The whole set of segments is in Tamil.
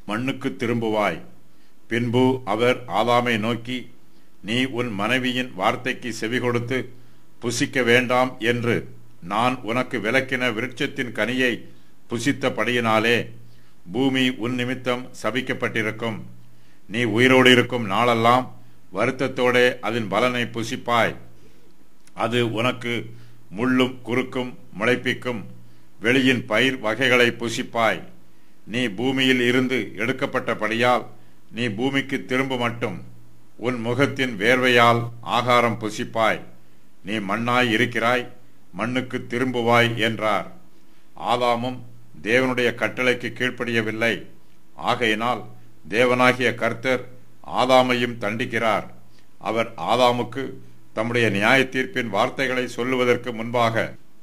மண்ணுக்கு திரும்புவாய் பின்பு அவர் ஆதாமை நோக்கி நீ உன் மனைவியின் வார்த்தைக்கு செவி கொடுத்து புசிக்க வேண்டாம் என்று நான் உனக்கு விளக்கின விருட்சத்தின் கனியை புசித்தபடியினாலே பூமி உன் நிமித்தம் சபிக்கப்பட்டிருக்கும் நீ உயிரோடு இருக்கும் நாளெல்லாம் வருத்தத்தோடே அதன் பலனை புசிப்பாய் அது உனக்கு முள்ளும் குறுக்கும் முளைப்பிக்கும் வெளியின் பயிர் வகைகளை புசிப்பாய் நீ பூமியில் இருந்து எடுக்கப்பட்டபடியால் நீ பூமிக்கு திரும்ப மட்டும் உன் முகத்தின் வேர்வையால் ஆகாரம் புசிப்பாய் நீ மண்ணாய் இருக்கிறாய் மண்ணுக்கு திரும்புவாய் என்றார் ஆதாமும் தேவனுடைய கட்டளைக்கு கீழ்ப்படியவில்லை ஆகையினால் தேவனாகிய கர்த்தர் ஆதாமையும் தண்டிக்கிறார் அவர் ஆதாமுக்கு தம்முடைய நியாய தீர்ப்பின் வார்த்தைகளை சொல்லுவதற்கு முன்பாக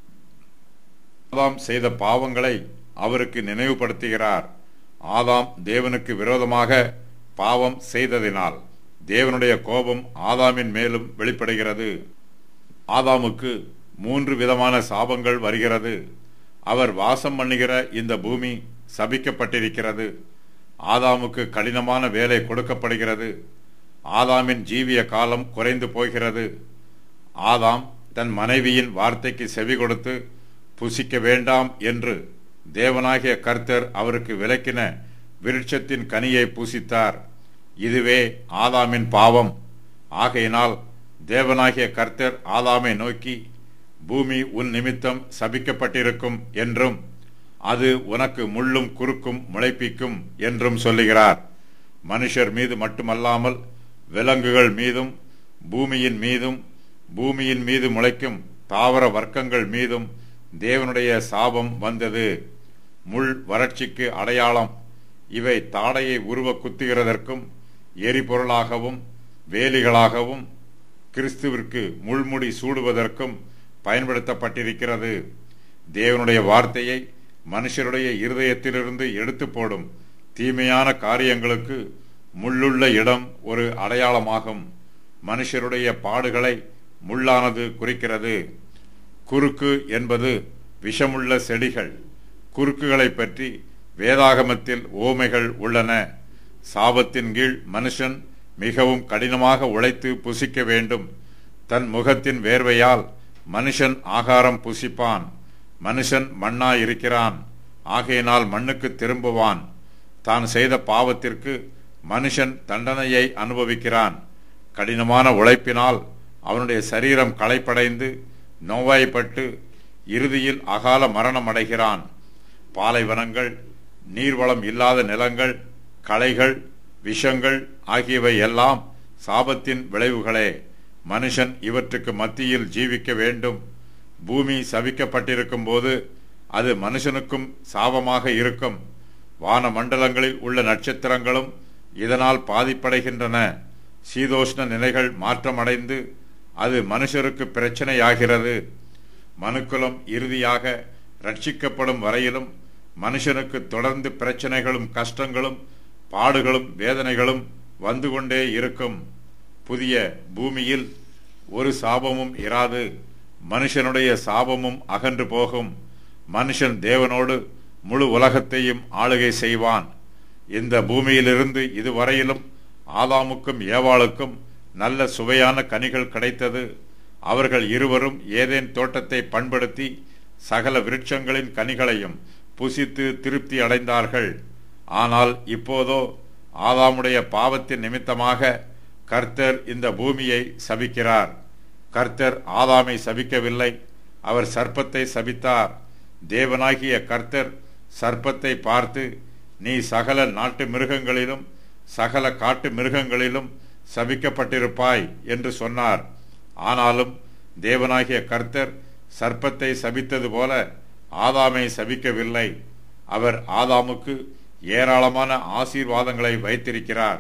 ஆதாம் செய்த பாவங்களை அவருக்கு நினைவுபடுத்துகிறார் ஆதாம் தேவனுக்கு விரோதமாக பாவம் செய்ததினால் தேவனுடைய கோபம் ஆதாமின் மேலும் வெளிப்படுகிறது ஆதாமுக்கு மூன்று விதமான சாபங்கள் வருகிறது அவர் வாசம் பண்ணுகிற இந்த பூமி சபிக்கப்பட்டிருக்கிறது ஆதாமுக்கு கடினமான வேலை கொடுக்கப்படுகிறது ஆதாமின் ஜீவிய காலம் குறைந்து போகிறது ஆதாம் தன் மனைவியின் வார்த்தைக்கு செவி கொடுத்து புசிக்க வேண்டாம் என்று தேவனாகிய கர்த்தர் அவருக்கு விளக்கின விருட்சத்தின் கனியை பூசித்தார் இதுவே ஆதாமின் பாவம் ஆகையினால் தேவனாகிய கர்த்தர் ஆதாமை நோக்கி பூமி உன் நிமித்தம் சபிக்கப்பட்டிருக்கும் என்றும் அது உனக்கு முள்ளும் குறுக்கும் முளைப்பிக்கும் என்றும் சொல்லுகிறார் மனுஷர் மீது மட்டுமல்லாமல் விலங்குகள் மீதும் பூமியின் மீதும் பூமியின் மீது முளைக்கும் தாவர வர்க்கங்கள் மீதும் தேவனுடைய சாபம் வந்தது முள் வறட்சிக்கு அடையாளம் இவை தாடையை உருவ குத்துகிறதற்கும் எரிபொருளாகவும் வேலிகளாகவும் கிறிஸ்துவிற்கு முள்முடி சூடுவதற்கும் பயன்படுத்தப்பட்டிருக்கிறது தேவனுடைய வார்த்தையை மனுஷருடைய இருதயத்திலிருந்து எடுத்து போடும் தீமையான காரியங்களுக்கு முள்ளுள்ள இடம் ஒரு அடையாளமாகும் மனுஷருடைய பாடுகளை முள்ளானது குறிக்கிறது குறுக்கு என்பது விஷமுள்ள செடிகள் குறுக்குகளை பற்றி வேதாகமத்தில் ஓமைகள் உள்ளன சாபத்தின் கீழ் மனுஷன் மிகவும் கடினமாக உழைத்து புசிக்க வேண்டும் தன் முகத்தின் வேர்வையால் மனுஷன் ஆகாரம் புசிப்பான் மனுஷன் மண்ணாய் இருக்கிறான் ஆகையினால் மண்ணுக்கு திரும்புவான் தான் செய்த பாவத்திற்கு மனுஷன் தண்டனையை அனுபவிக்கிறான் கடினமான உழைப்பினால் அவனுடைய சரீரம் களைப்படைந்து நோவாய்ப்பட்டு இறுதியில் அகால மரணம் அடைகிறான் பாலைவனங்கள் நீர்வளம் இல்லாத நிலங்கள் களைகள் விஷங்கள் ஆகியவை எல்லாம் சாபத்தின் விளைவுகளே மனுஷன் இவற்றுக்கு மத்தியில் ஜீவிக்க வேண்டும் பூமி சபிக்கப்பட்டிருக்கும் போது அது மனுஷனுக்கும் சாபமாக இருக்கும் வான மண்டலங்களில் உள்ள நட்சத்திரங்களும் இதனால் பாதிப்படைகின்றன சீதோஷ்ண நிலைகள் மாற்றமடைந்து அது மனுஷருக்கு பிரச்சனையாகிறது மனுக்குலம் இறுதியாக ரட்சிக்கப்படும் வரையிலும் மனுஷனுக்கு தொடர்ந்து பிரச்சனைகளும் கஷ்டங்களும் பாடுகளும் வேதனைகளும் வந்து கொண்டே இருக்கும் புதிய பூமியில் ஒரு சாபமும் இராது மனுஷனுடைய சாபமும் அகன்று போகும் மனுஷன் தேவனோடு முழு உலகத்தையும் ஆளுகை செய்வான் இந்த பூமியிலிருந்து இதுவரையிலும் ஆதாமுக்கும் ஏவாளுக்கும் நல்ல சுவையான கனிகள் கிடைத்தது அவர்கள் இருவரும் ஏதேன் தோட்டத்தை பண்படுத்தி சகல விருட்சங்களின் கனிகளையும் புசித்து திருப்தி அடைந்தார்கள் ஆனால் இப்போதோ ஆதாமுடைய பாவத்தின் நிமித்தமாக கர்த்தர் இந்த பூமியை சபிக்கிறார் கர்த்தர் ஆதாமை சபிக்கவில்லை அவர் சர்ப்பத்தை சபித்தார் தேவனாகிய கர்த்தர் சர்ப்பத்தை பார்த்து நீ சகல நாட்டு மிருகங்களிலும் சகல காட்டு மிருகங்களிலும் சபிக்கப்பட்டிருப்பாய் என்று சொன்னார் ஆனாலும் தேவனாகிய கர்த்தர் சர்ப்பத்தை சபித்தது போல ஆதாமை சபிக்கவில்லை அவர் ஆதாமுக்கு ஏராளமான ஆசீர்வாதங்களை வைத்திருக்கிறார்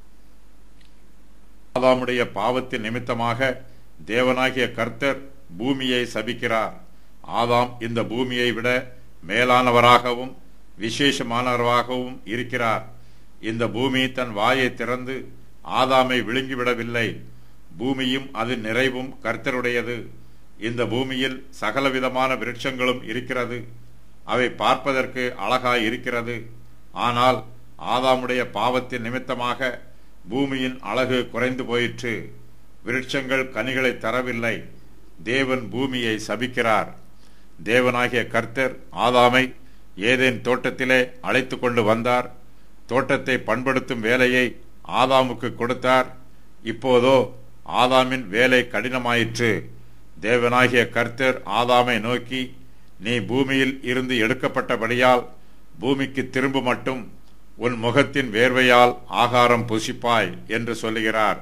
ஆதாமுடைய பாவத்தின் நிமித்தமாக தேவனாகிய கர்த்தர் பூமியை சபிக்கிறார் ஆதாம் இந்த பூமியை விட மேலானவராகவும் விசேஷமானவராகவும் இருக்கிறார் இந்த பூமி தன் வாயை திறந்து ஆதாமை விழுங்கிவிடவில்லை பூமியும் அது நிறைவும் கர்த்தருடையது இந்த பூமியில் சகலவிதமான விருட்சங்களும் இருக்கிறது அவை பார்ப்பதற்கு அழகாய் இருக்கிறது ஆனால் ஆதாமுடைய பாவத்தின் நிமித்தமாக பூமியின் அழகு குறைந்து போயிற்று விருட்சங்கள் கனிகளை தரவில்லை தேவன் பூமியை சபிக்கிறார் தேவனாகிய கர்த்தர் ஆதாமை ஏதேன் தோட்டத்திலே அழைத்து கொண்டு வந்தார் தோட்டத்தை பண்படுத்தும் வேலையை ஆதாமுக்கு கொடுத்தார் இப்போதோ ஆதாமின் வேலை கடினமாயிற்று தேவனாகிய கர்த்தர் ஆதாமை நோக்கி நீ பூமியில் இருந்து எடுக்கப்பட்டபடியால் பூமிக்கு திரும்ப மட்டும் உன் முகத்தின் வேர்வையால் ஆகாரம் புசிப்பாய் என்று சொல்லுகிறார்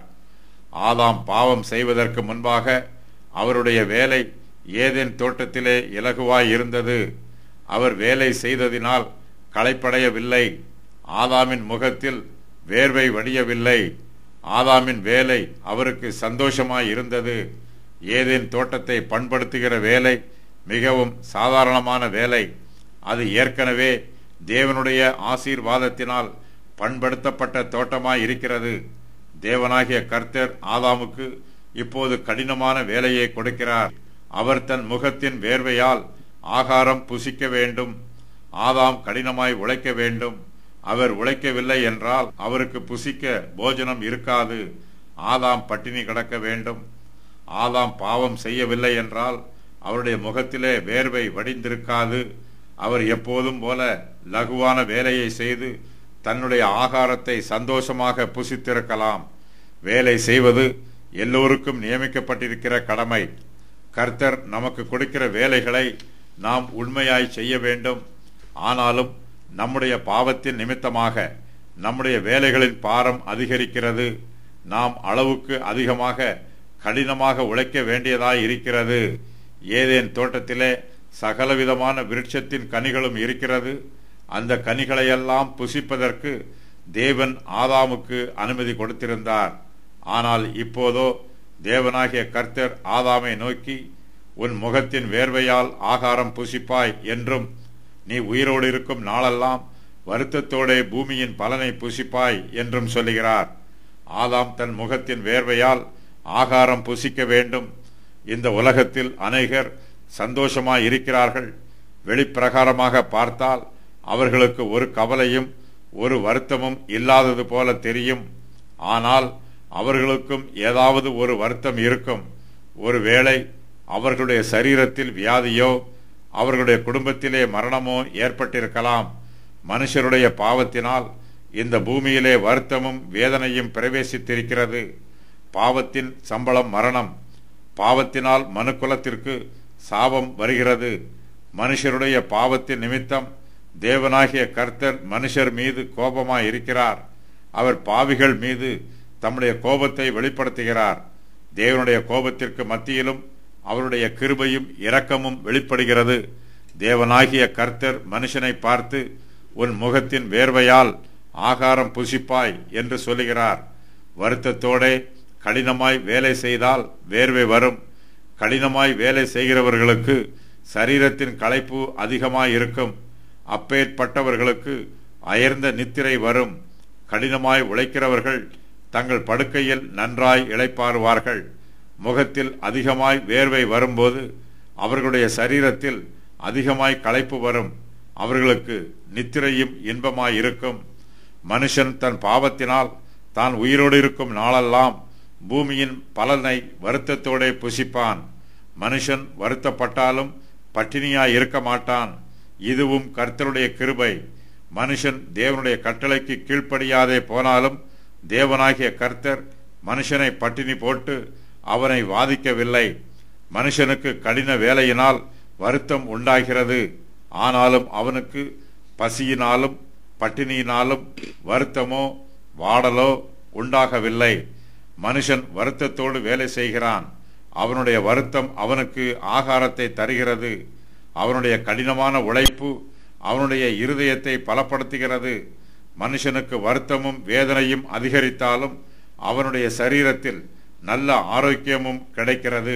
ஆதாம் பாவம் செய்வதற்கு முன்பாக அவருடைய வேலை ஏதேன் தோட்டத்திலே இலகுவாய் இருந்தது அவர் வேலை செய்ததினால் களைப்படையவில்லை ஆதாமின் முகத்தில் வேர்வை வடியவில்லை ஆதாமின் வேலை அவருக்கு சந்தோஷமாய் இருந்தது ஏதேன் தோட்டத்தை பண்படுத்துகிற வேலை மிகவும் சாதாரணமான வேலை அது ஏற்கனவே தேவனுடைய ஆசீர்வாதத்தினால் பண்படுத்தப்பட்ட தோட்டமாய் இருக்கிறது தேவனாகிய கர்த்தர் ஆதாமுக்கு இப்போது கடினமான வேலையை கொடுக்கிறார் அவர் தன் முகத்தின் வேர்வையால் ஆகாரம் புசிக்க வேண்டும் ஆதாம் கடினமாய் உழைக்க வேண்டும் அவர் உழைக்கவில்லை என்றால் அவருக்கு புசிக்க போஜனம் இருக்காது ஆதாம் பட்டினி கிடக்க வேண்டும் ஆதாம் பாவம் செய்யவில்லை என்றால் அவருடைய முகத்திலே வேர்வை வடிந்திருக்காது அவர் எப்போதும் போல லகுவான வேலையை செய்து தன்னுடைய ஆகாரத்தை சந்தோஷமாக புசித்திருக்கலாம் வேலை செய்வது எல்லோருக்கும் நியமிக்கப்பட்டிருக்கிற கடமை கர்த்தர் நமக்கு கொடுக்கிற வேலைகளை நாம் உண்மையாய் செய்ய வேண்டும் ஆனாலும் நம்முடைய பாவத்தின் நிமித்தமாக நம்முடைய வேலைகளின் பாரம் அதிகரிக்கிறது நாம் அளவுக்கு அதிகமாக கடினமாக உழைக்க வேண்டியதாய் இருக்கிறது ஏதேன் தோட்டத்திலே சகலவிதமான விருட்சத்தின் கனிகளும் இருக்கிறது அந்த கனிகளையெல்லாம் புசிப்பதற்கு தேவன் ஆதாமுக்கு அனுமதி கொடுத்திருந்தார் ஆனால் இப்போதோ தேவனாகிய கர்த்தர் ஆதாமை நோக்கி உன் முகத்தின் வேர்வையால் ஆகாரம் புசிப்பாய் என்றும் நீ உயிரோடு இருக்கும் நாளெல்லாம் வருத்தத்தோடே பூமியின் பலனை புசிப்பாய் என்றும் சொல்லுகிறார் ஆதாம் தன் முகத்தின் வேர்வையால் ஆகாரம் புசிக்க வேண்டும் இந்த உலகத்தில் அநேகர் சந்தோஷமாய் இருக்கிறார்கள் வெளிப்பிரகாரமாக பார்த்தால் அவர்களுக்கு ஒரு கவலையும் ஒரு வருத்தமும் இல்லாதது போல தெரியும் ஆனால் அவர்களுக்கும் ஏதாவது ஒரு வருத்தம் இருக்கும் ஒருவேளை அவர்களுடைய சரீரத்தில் வியாதியோ அவர்களுடைய குடும்பத்திலே மரணமோ ஏற்பட்டிருக்கலாம் மனுஷருடைய பாவத்தினால் இந்த பூமியிலே வருத்தமும் வேதனையும் பிரவேசித்திருக்கிறது பாவத்தின் சம்பளம் மரணம் பாவத்தினால் மனுக்குலத்திற்கு சாபம் வருகிறது மனுஷருடைய பாவத்தின் நிமித்தம் தேவனாகிய கர்த்தர் மனுஷர் மீது கோபமாய் இருக்கிறார் அவர் பாவிகள் மீது தம்முடைய கோபத்தை வெளிப்படுத்துகிறார் தேவனுடைய கோபத்திற்கு மத்தியிலும் அவருடைய கிருபையும் இரக்கமும் வெளிப்படுகிறது தேவனாகிய கர்த்தர் மனுஷனை பார்த்து உன் முகத்தின் வேர்வையால் ஆகாரம் புசிப்பாய் என்று சொல்லுகிறார் வருத்தத்தோடே கடினமாய் வேலை செய்தால் வேர்வை வரும் கடினமாய் வேலை செய்கிறவர்களுக்கு சரீரத்தின் களைப்பு அதிகமாய் இருக்கும் அப்பேற்பட்டவர்களுக்கு அயர்ந்த நித்திரை வரும் கடினமாய் உழைக்கிறவர்கள் தங்கள் படுக்கையில் நன்றாய் இளைப்பாறுவார்கள் முகத்தில் அதிகமாய் வேர்வை வரும்போது அவர்களுடைய சரீரத்தில் அதிகமாய் களைப்பு வரும் அவர்களுக்கு நித்திரையும் இன்பமாய் இருக்கும் மனுஷன் தன் பாவத்தினால் தான் உயிரோடு இருக்கும் நாளெல்லாம் பூமியின் பலனை வருத்தத்தோடே புசிப்பான் மனுஷன் வருத்தப்பட்டாலும் பட்டினியாய் இருக்க மாட்டான் இதுவும் கர்த்தருடைய கிருபை மனுஷன் தேவனுடைய கட்டளைக்கு கீழ்ப்படியாதே போனாலும் தேவனாகிய கர்த்தர் மனுஷனை பட்டினி போட்டு அவனை வாதிக்கவில்லை மனுஷனுக்கு கடின வேலையினால் வருத்தம் உண்டாகிறது ஆனாலும் அவனுக்கு பசியினாலும் பட்டினியினாலும் வருத்தமோ வாடலோ உண்டாகவில்லை மனுஷன் வருத்தத்தோடு வேலை செய்கிறான் அவனுடைய வருத்தம் அவனுக்கு ஆகாரத்தை தருகிறது அவனுடைய கடினமான உழைப்பு அவனுடைய இருதயத்தை பலப்படுத்துகிறது மனுஷனுக்கு வருத்தமும் வேதனையும் அதிகரித்தாலும் அவனுடைய சரீரத்தில் நல்ல ஆரோக்கியமும் கிடைக்கிறது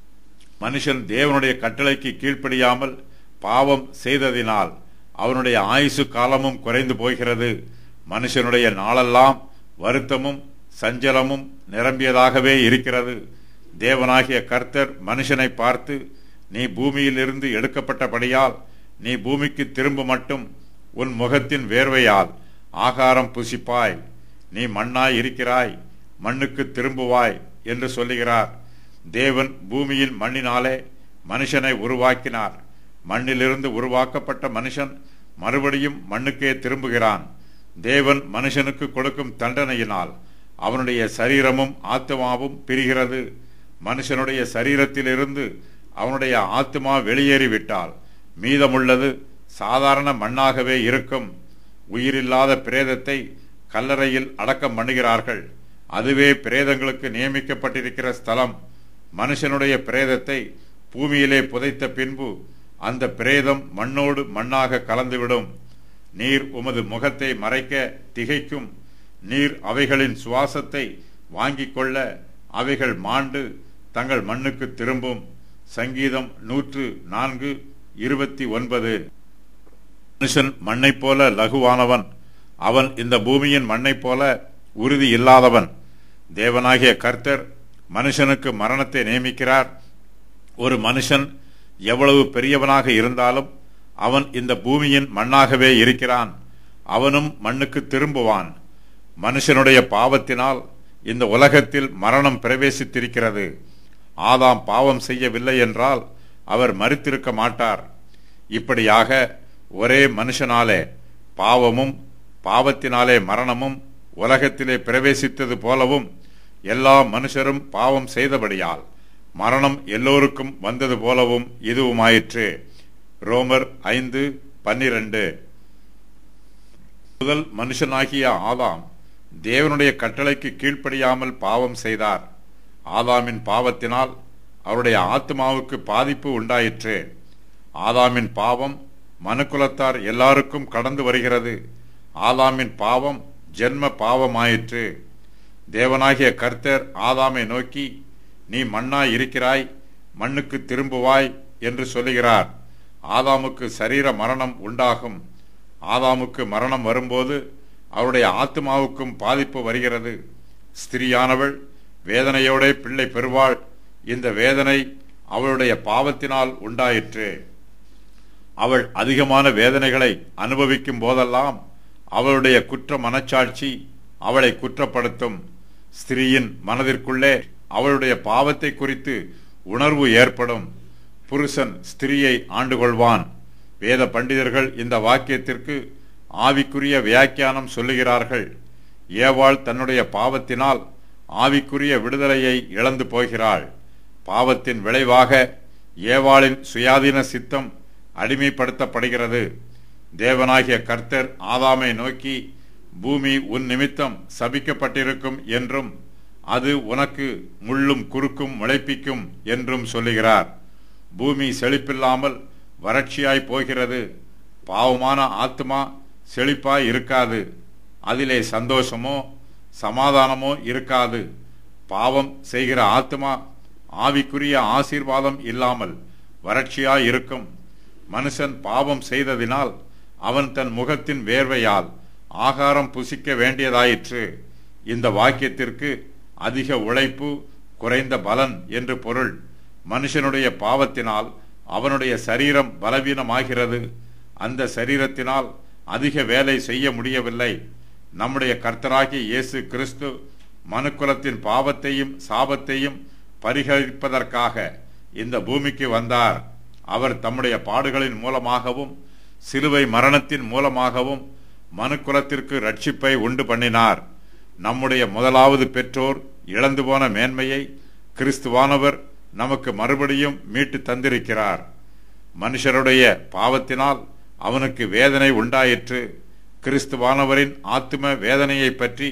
மனுஷன் தேவனுடைய கட்டளைக்கு கீழ்ப்படியாமல் பாவம் செய்ததினால் அவனுடைய ஆயுசு காலமும் குறைந்து போகிறது மனுஷனுடைய நாளெல்லாம் வருத்தமும் சஞ்சலமும் நிரம்பியதாகவே இருக்கிறது தேவனாகிய கர்த்தர் மனுஷனை பார்த்து நீ பூமியிலிருந்து எடுக்கப்பட்டபடியால் நீ பூமிக்கு திரும்ப மட்டும் உன் முகத்தின் வேர்வையால் ஆகாரம் புசிப்பாய் நீ மண்ணாய் இருக்கிறாய் மண்ணுக்கு திரும்புவாய் என்று சொல்லுகிறார் தேவன் பூமியின் மண்ணினாலே மனுஷனை உருவாக்கினார் மண்ணிலிருந்து உருவாக்கப்பட்ட மனுஷன் மறுபடியும் மண்ணுக்கே திரும்புகிறான் தேவன் மனுஷனுக்கு கொடுக்கும் தண்டனையினால் அவனுடைய சரீரமும் ஆத்மாவும் பிரிகிறது மனுஷனுடைய சரீரத்திலிருந்து அவனுடைய ஆத்மா வெளியேறிவிட்டால் மீதமுள்ளது சாதாரண மண்ணாகவே இருக்கும் உயிரில்லாத பிரேதத்தை கல்லறையில் அடக்கம் பண்ணுகிறார்கள் அதுவே பிரேதங்களுக்கு நியமிக்கப்பட்டிருக்கிற ஸ்தலம் மனுஷனுடைய பிரேதத்தை பூமியிலே புதைத்த பின்பு அந்த பிரேதம் மண்ணோடு மண்ணாக கலந்துவிடும் நீர் உமது முகத்தை மறைக்க திகைக்கும் நீர் அவைகளின் சுவாசத்தை வாங்கிக் கொள்ள அவைகள் மாண்டு தங்கள் மண்ணுக்கு திரும்பும் சங்கீதம் நூற்று நான்கு இருபத்தி ஒன்பது மனுஷன் மண்ணைப் போல லகுவானவன் அவன் இந்த பூமியின் மண்ணைப் போல உறுதி இல்லாதவன் தேவனாகிய கர்த்தர் மனுஷனுக்கு மரணத்தை நியமிக்கிறார் ஒரு மனுஷன் எவ்வளவு பெரியவனாக இருந்தாலும் அவன் இந்த பூமியின் மண்ணாகவே இருக்கிறான் அவனும் மண்ணுக்கு திரும்புவான் மனுஷனுடைய பாவத்தினால் இந்த உலகத்தில் மரணம் பிரவேசித்திருக்கிறது ஆதாம் பாவம் செய்யவில்லை என்றால் அவர் மறித்திருக்க மாட்டார் இப்படியாக ஒரே மனுஷனாலே பாவமும் பாவத்தினாலே மரணமும் உலகத்திலே பிரவேசித்தது போலவும் எல்லா மனுஷரும் பாவம் செய்தபடியால் மரணம் எல்லோருக்கும் வந்தது போலவும் இதுவுமாயிற்று ரோமர் ஐந்து பன்னிரண்டு முதல் மனுஷனாகிய ஆதாம் தேவனுடைய கட்டளைக்கு கீழ்ப்படியாமல் பாவம் செய்தார் ஆதாமின் பாவத்தினால் அவருடைய ஆத்மாவுக்கு பாதிப்பு உண்டாயிற்று ஆதாமின் பாவம் மனுக்குலத்தார் எல்லாருக்கும் கடந்து வருகிறது ஆதாமின் பாவம் ஜென்ம பாவமாயிற்று தேவனாகிய கர்த்தர் ஆதாமை நோக்கி நீ மண்ணாய் இருக்கிறாய் மண்ணுக்கு திரும்புவாய் என்று சொல்லுகிறார் ஆதாமுக்கு சரீர மரணம் உண்டாகும் ஆதாமுக்கு மரணம் வரும்போது அவருடைய ஆத்மாவுக்கும் பாதிப்பு வருகிறது ஸ்திரியானவள் வேதனையோட பிள்ளை பெறுவாள் இந்த வேதனை அவளுடைய பாவத்தினால் உண்டாயிற்று அவள் அதிகமான வேதனைகளை அனுபவிக்கும் போதெல்லாம் அவளுடைய குற்ற மனச்சாட்சி அவளை குற்றப்படுத்தும் ஸ்திரீயின் மனதிற்குள்ளே அவளுடைய பாவத்தை குறித்து உணர்வு ஏற்படும் புருஷன் ஸ்திரியை ஆண்டு கொள்வான் வேத பண்டிதர்கள் இந்த வாக்கியத்திற்கு ஆவிக்குரிய வியாக்கியானம் சொல்லுகிறார்கள் ஏவாள் தன்னுடைய பாவத்தினால் ஆவிக்குரிய விடுதலையை இழந்து போகிறாள் பாவத்தின் விளைவாக ஏவாளின் சுயாதீன சித்தம் அடிமைப்படுத்தப்படுகிறது தேவனாகிய கர்த்தர் ஆதாமை நோக்கி பூமி உன் நிமித்தம் சபிக்கப்பட்டிருக்கும் என்றும் அது உனக்கு முள்ளும் குறுக்கும் முளைப்பிக்கும் என்றும் சொல்லுகிறார் பூமி செழிப்பில்லாமல் வறட்சியாய் போகிறது பாவமான ஆத்மா செழிப்பாய் இருக்காது அதிலே சந்தோஷமோ சமாதானமோ இருக்காது பாவம் செய்கிற ஆத்மா ஆவிக்குரிய ஆசீர்வாதம் இல்லாமல் வறட்சியாய் இருக்கும் மனுஷன் பாவம் செய்ததினால் அவன் தன் முகத்தின் வேர்வையால் ஆகாரம் புசிக்க வேண்டியதாயிற்று இந்த வாக்கியத்திற்கு அதிக உழைப்பு குறைந்த பலன் என்று பொருள் மனுஷனுடைய பாவத்தினால் அவனுடைய சரீரம் பலவீனமாகிறது அந்த சரீரத்தினால் அதிக வேலை செய்ய முடியவில்லை நம்முடைய கர்த்தராகிய இயேசு கிறிஸ்து மனுக்குலத்தின் பாவத்தையும் சாபத்தையும் பரிகரிப்பதற்காக இந்த பூமிக்கு வந்தார் அவர் தம்முடைய பாடுகளின் மூலமாகவும் சிலுவை மரணத்தின் மூலமாகவும் மனுக்குலத்திற்கு ரட்சிப்பை உண்டு பண்ணினார் நம்முடைய முதலாவது பெற்றோர் இழந்து போன மேன்மையை கிறிஸ்துவானவர் நமக்கு மறுபடியும் மீட்டு தந்திருக்கிறார் மனுஷருடைய பாவத்தினால் அவனுக்கு வேதனை உண்டாயிற்று கிறிஸ்துவானவரின் ஆத்தும வேதனையை பற்றி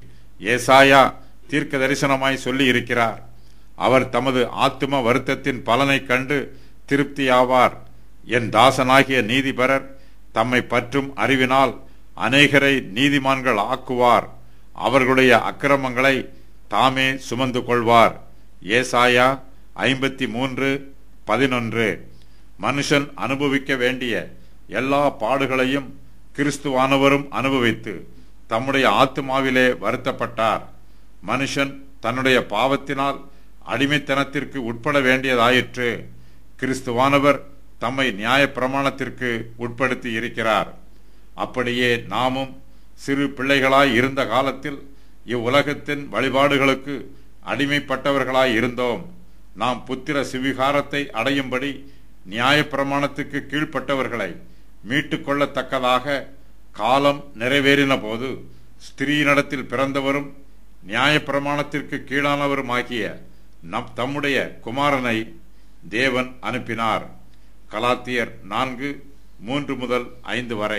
ஏசாயா தீர்க்க தரிசனமாய் சொல்லி இருக்கிறார் அவர் தமது ஆத்தும வருத்தத்தின் பலனை கண்டு திருப்தியாவார் என் தாசனாகிய நீதிபரர் தம்மை பற்றும் அறிவினால் அநேகரை நீதிமான்கள் ஆக்குவார் அவர்களுடைய அக்கிரமங்களை தாமே சுமந்து கொள்வார் ஏசாயா ஐம்பத்தி மூன்று பதினொன்று மனுஷன் அனுபவிக்க வேண்டிய எல்லா பாடுகளையும் கிறிஸ்துவானவரும் அனுபவித்து தம்முடைய ஆத்மாவிலே வருத்தப்பட்டார் மனுஷன் தன்னுடைய பாவத்தினால் அடிமைத்தனத்திற்கு உட்பட வேண்டியதாயிற்று கிறிஸ்துவானவர் தம்மை நியாய பிரமாணத்திற்கு உட்படுத்தி இருக்கிறார் அப்படியே நாமும் சிறு பிள்ளைகளாய் இருந்த காலத்தில் இவ்வுலகத்தின் வழிபாடுகளுக்கு அடிமைப்பட்டவர்களாய் இருந்தோம் நாம் புத்திர சிவிகாரத்தை அடையும்படி நியாயப்பிரமாணத்துக்கு கீழ்ப்பட்டவர்களை மீட்டுக் கொள்ளத்தக்கதாக காலம் நிறைவேறின போது ஸ்திரீனிடத்தில் பிறந்தவரும் நியாயப்பிரமாணத்திற்கு கீழானவருமாகிய நம் தம்முடைய குமாரனை தேவன் அனுப்பினார் கலாத்தியர் நான்கு மூன்று முதல் ஐந்து வரை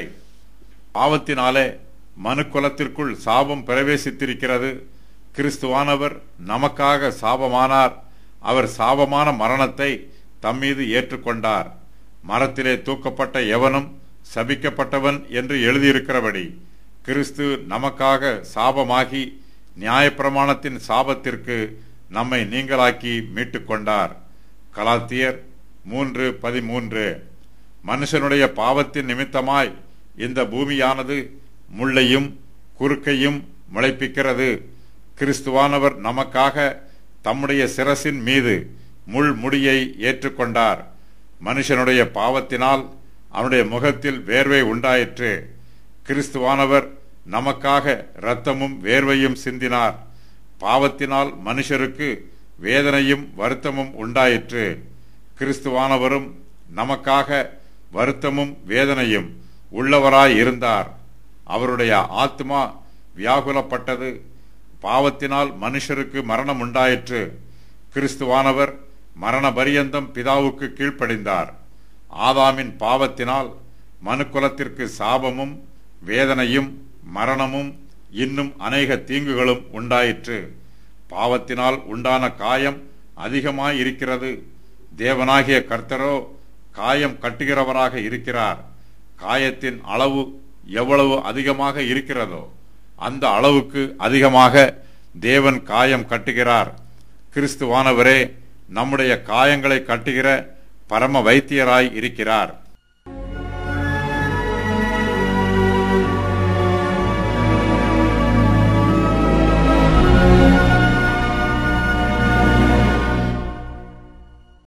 பாவத்தினாலே மனுக்குலத்திற்குள் சாபம் பிரவேசித்திருக்கிறது கிறிஸ்துவானவர் நமக்காக சாபமானார் அவர் சாபமான மரணத்தை தம்மீது ஏற்றுக்கொண்டார் மரத்திலே தூக்கப்பட்ட எவனும் சபிக்கப்பட்டவன் என்று எழுதியிருக்கிறபடி கிறிஸ்து நமக்காக சாபமாகி நியாயப்பிரமாணத்தின் சாபத்திற்கு நம்மை நீங்களாக்கி மீட்டுக்கொண்டார் கலாத்தியர் மூன்று பதிமூன்று மனுஷனுடைய பாவத்தின் நிமித்தமாய் இந்த பூமியானது முள்ளையும் குறுக்கையும் முளைப்பிக்கிறது கிறிஸ்துவானவர் நமக்காக தம்முடைய சிரசின் மீது முள் முடியை ஏற்றுக்கொண்டார் மனுஷனுடைய பாவத்தினால் அவனுடைய முகத்தில் வேர்வை உண்டாயிற்று கிறிஸ்துவானவர் நமக்காக இரத்தமும் வேர்வையும் சிந்தினார் பாவத்தினால் மனுஷருக்கு வேதனையும் வருத்தமும் உண்டாயிற்று கிறிஸ்துவானவரும் நமக்காக வருத்தமும் வேதனையும் உள்ளவராய் இருந்தார் அவருடைய ஆத்மா வியாகுலப்பட்டது பாவத்தினால் மனுஷருக்கு மரணம் உண்டாயிற்று கிறிஸ்துவானவர் மரண பரியந்தம் பிதாவுக்கு கீழ்ப்படிந்தார் ஆதாமின் பாவத்தினால் மனுக்குலத்திற்கு சாபமும் வேதனையும் மரணமும் இன்னும் அநேக தீங்குகளும் உண்டாயிற்று பாவத்தினால் உண்டான காயம் அதிகமாய் இருக்கிறது தேவனாகிய கர்த்தரோ காயம் கட்டுகிறவராக இருக்கிறார் காயத்தின் அளவு எவ்வளவு அதிகமாக இருக்கிறதோ அந்த அளவுக்கு அதிகமாக தேவன் காயம் கட்டுகிறார் கிறிஸ்துவானவரே நம்முடைய காயங்களை கட்டுகிற பரம வைத்தியராய் இருக்கிறார்